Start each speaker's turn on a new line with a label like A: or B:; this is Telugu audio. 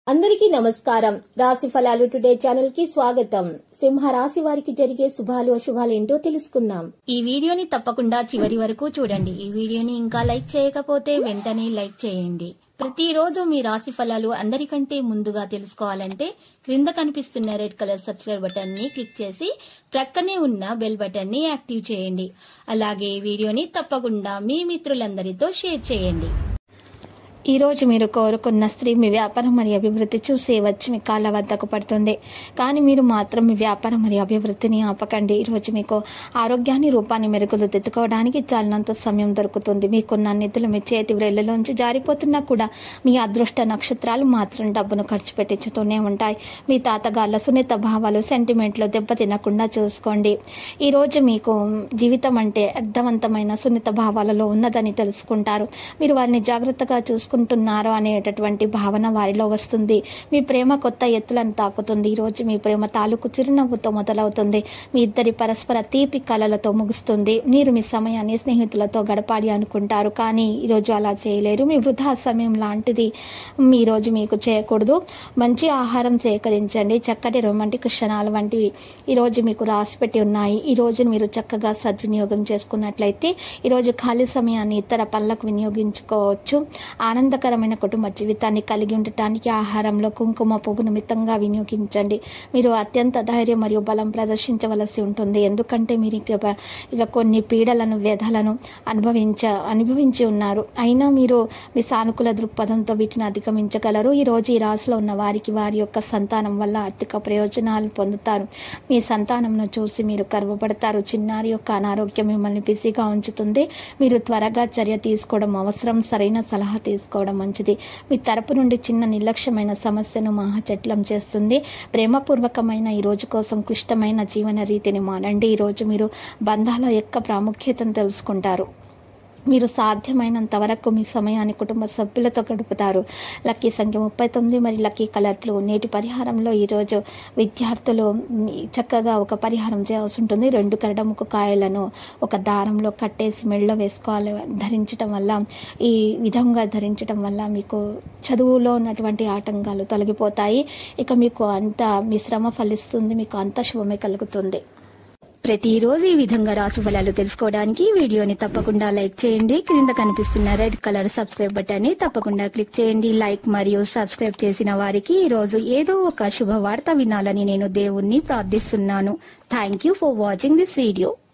A: అందరికీ నమస్కారం రాశి ఫలాలు టుడే ఛానల్ కి స్వాగతం సింహ రాశి వారికి జరిగే శుభాలు అశుభాలు ఏంటో తెలుసుకుందాం
B: ఈ వీడియోని తప్పకుండా చివరి వరకు చూడండి ఈ వీడియోని ఇంకా లైక్ చేయకపోతే వెంటనే లైక్ చేయండి ప్రతిరోజు మీ రాశి ఫలాలు అందరికంటే ముందుగా తెలుసుకోవాలంటే క్రింద కనిపిస్తున్న రెడ్ కలర్ సబ్స్క్రైబ్ బటన్ ని క్లిక్ చేసి ప్రక్కనే ఉన్న బెల్ బటన్ ని యాక్టివ్ చేయండి అలాగే ఈ వీడియోని తప్పకుండా మీ మిత్రులందరితో షేర్ చేయండి ఈ రోజు మీరు కోరుకున్న స్త్రీ మీ వ్యాపారం మరియు అభివృద్ధి చూసి వచ్చి మీ కాళ్ళ వద్దకు పడుతుంది కానీ మీరు మాత్రం మీ వ్యాపారం మరియు అభివృద్ధిని ఆపకండి ఈ రోజు మీకు ఆరోగ్యాన్ని రూపాన్ని మెరుగులు దిద్దుకోవడానికి చాలినంత సమయం దొరుకుతుంది మీకున్న నిధులు మీ చేతి వ్రేళ్లలోంచి జారిపోతున్నా కూడా మీ అదృష్ట నక్షత్రాలు మాత్రం డబ్బును ఖర్చు పెట్టించుతూనే ఉంటాయి మీ తాతగాళ్ళ సున్నిత భావాలు సెంటిమెంట్లు దెబ్బతినకుండా చూసుకోండి ఈ రోజు మీకు జీవితం అంటే అర్థవంతమైన సున్నిత భావాలలో ఉన్నదని తెలుసుకుంటారు మీరు వారిని జాగ్రత్తగా చూసుకుంటున్నారు అనేటటువంటి భావన వారిలో వస్తుంది మీ ప్రేమ కొత్త ఎత్తులను తాకుతుంది ఈ రోజు మీ ప్రేమ తాలూకు చిరునవ్వుతో మొదలవుతుంది మీ ఇద్దరి పరస్పర తీపి కళలతో ముగుస్తుంది మీరు మీ సమయాన్ని స్నేహితులతో గడపాలి అనుకుంటారు కానీ ఈరోజు అలా చేయలేరు మీ వృధా సమయం లాంటిది ఈ రోజు మీకు చేయకూడదు మంచి ఆహారం సేకరించండి చక్కటి రొమాంటిక్ క్షణాలు వంటివి ఈ రోజు మీకు రాసి పెట్టి ఉన్నాయి ఈ రోజు మీరు చక్కగా సద్వినియోగం చేసుకున్నట్లయితే ఈ రోజు ఖాళీ సమయాన్ని ఇతర పనులకు వినియోగించుకోవచ్చు ఆనందకరమైన కుటుంబ జీవితాన్ని కలిగి ఉండటానికి ఆహారంలో కుంకుమ పువ్వును మితంగా వినియోగించండి మీరు అత్యంత ధైర్యం మరియు బలం ప్రదర్శించవలసి ఉంటుంది ఎందుకంటే మీరు ఇక ఇక కొన్ని పీడలను వ్యధలను అనుభవించ అనుభవించి ఉన్నారు అయినా మీరు మీ సానుకూల దృక్పథంతో వీటిని అధిగమించగలరు ఈ రోజు ఈ రాశిలో ఉన్న వారికి వారి యొక్క సంతానం వల్ల ఆర్థిక ప్రయోజనాలు పొందుతారు మీ సంతానంను చూసి మీరు గర్వపడతారు చిన్నారి యొక్క అనారోగ్యం మిమ్మల్ని బిజీగా ఉంచుతుంది మీరు త్వరగా చర్య తీసుకోవడం అవసరం సరైన సలహా తీసుకోవడం మంచిది మీ తరపు నుండి చిన్న నిర్లక్ష్యమైన సమస్యను మహాచట్లం చేస్తుంది ప్రేమపూర్వకమైన ఈ రోజు కోసం క్లిష్టమైన జీవన రీతిని మానండి ఈ రోజు మీరు బంధాల యొక్క ప్రాముఖ్యతను తెలుసుకుంటారు మీరు సాధ్యమైనంత వరకు మీ సమయాన్ని కుటుంబ సభ్యులతో గడుపుతారు లక్కీ సంఖ్య ముప్పై తొమ్మిది మరి లక్కీ కలర్ బ్లూ నేటి పరిహారంలో ఈరోజు విద్యార్థులు మ్, చక్కగా ఒక పరిహారం చేయాల్సి ఉంటుంది రెండు కరడముకు కాయలను ఒక దారంలో కట్టేసి మెళ్ళో వేసుకోవాలి ధరించటం వల్ల ఈ విధంగా ధరించటం వల్ల మీకు చదువులో ఉన్నటువంటి ఆటంకాలు తొలగిపోతాయి ఇక మీకు అంత మీ శ్రమ ఫలిస్తుంది మీకు అంత శుభమే కలుగుతుంది ప్రతిరోజు ఈ విధంగా రాసు ఫలాలు తెలుసుకోవడానికి ఈ వీడియోని తప్పకుండా లైక్ చేయండి క్రింద కనిపిస్తున్న రెడ్ కలర్ సబ్స్క్రైబ్ బటన్ ని తప్పకుండా క్లిక్ చేయండి లైక్ మరియు సబ్స్క్రైబ్ చేసిన వారికి ఈ రోజు ఏదో ఒక శుభవార్త వినాలని నేను దేవుణ్ణి ప్రార్థిస్తున్నాను thank you for watching this video